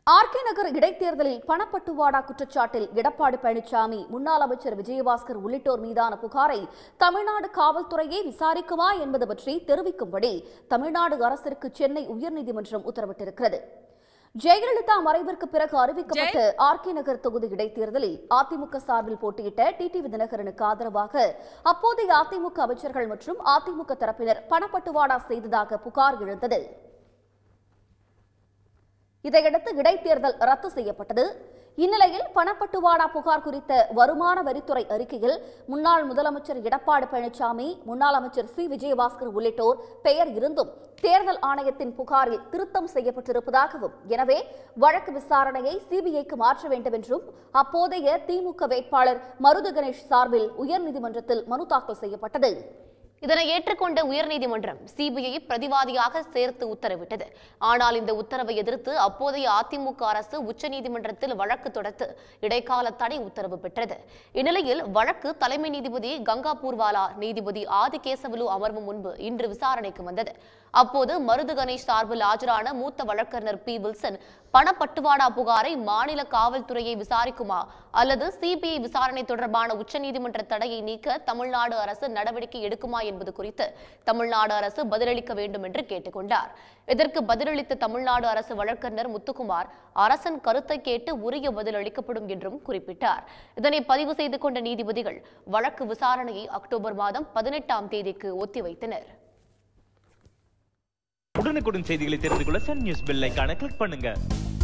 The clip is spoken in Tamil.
ஆர்கே நகர் இடைத்தேர்தலில் பணப்பட்டுவாடா குற்றச்சாட்டில் எடப்பாடி பழனிசாமி முன்னாள் அமைச்சர் விஜயபாஸ்கர் உள்ளிட்டோர் மீதான புகாரை தமிழ்நாடு காவல்துறையே விசாரிக்குமா என்பது பற்றி தெரிவிக்கும்படி தமிழ்நாடு அரசிற்கு சென்னை உயர்நீதிமன்றம் உத்தரவிட்டிருக்கிறது ஜெயலலிதா மறைவிற்கு பிறகு அறிவிக்கப்பட்ட ஆர்கே நகர் தொகுதி இடைத்தேர்தலில் அதிமுக சார்பில் போட்டியிட்ட டிடிவி தினகரனுக்கு ஆதரவாக அப்போதைய அதிமுக அமைச்சர்கள் மற்றும் அதிமுக தரப்பினர் பணப்பட்டுவாடா செய்ததாக புகார் எழுந்தது இதையடுத்து இடைத்தேர்தல் ரத்து செய்யப்பட்டது இந்நிலையில் பணப்பட்டுவாடா புகார் குறித்த வருமான வரித்துறை அறிக்கையில் முன்னாள் முதலமைச்சர் எடப்பாடி பழனிசாமி முன்னாள் அமைச்சர் சி விஜயபாஸ்கர் உள்ளிட்டோர் பெயர் இருந்தும் தேர்தல் ஆணையத்தின் புகாரில் திருத்தம் செய்யப்பட்டிருப்பதாகவும் எனவே வழக்கு விசாரணையை சிபிஐக்கு மாற்ற வேண்டும் என்றும் அப்போதைய திமுக வேட்பாளர் மருது கணேஷ் சார்பில் உயர்நீதிமன்றத்தில் மனு தாக்கல் செய்யப்பட்டது இதனை ஏற்றுக்கொண்ட உயர்நீதிமன்றம் சிபிஐ பிரதிவாதியாக சேர்த்து உத்தரவிட்டது ஆனால் இந்த உத்தரவை எதிர்த்து அப்போதைய அதிமுக அரசு உச்சநீதிமன்றத்தில் வழக்கு தொடுத்து இடைக்கால தடை உத்தரவு பெற்றது இந்நிலையில் வழக்கு தலைமை நீதிபதி கங்கா பூர்வாலா நீதிபதி ஆதிகேசவலு அமர்வு முன்பு இன்று விசாரணைக்கு வந்தது அப்போது மருது கணேஷ் சார்பில் ஆஜரான மூத்த வழக்கறிஞர் பி வில்சன் பணப்பட்டுவாடா புகாரை மாநில காவல்துறையை விசாரிக்குமா அல்லது சிபிஐ விசாரணை தொடர்பான உச்சநீதிமன்ற தடையை நீக்க தமிழ்நாடு அரசு நடவடிக்கை எடுக்குமா என்பது குறித்து தமிழ்நாடு அரசு பதிலளிக்க வேண்டும் என்று கேட்டுக்கொண்டார் இதற்கு பதிலளித்த தமிழ்நாடு அரசு வழக்கறிஞர் முத்துக்குமார் அரசன் கருத்தை கேட்டு உரிய பதில் அளிக்கப்படும் என்றும் குறிப்பிட்டார் இதனை பதிவு செய்து கொண்ட நீதிபதிகள் வழக்கு விசாரணையை அக்டோபர் மாதம் பதினெட்டாம் தேதிக்கு ஒத்திவைத்தனர் உடனுக்குடன் செய்திகளை தெரிந்து கொள்ள சன் நியூஸ் பெல் ஐகானை கிளிக் பண்ணுங்க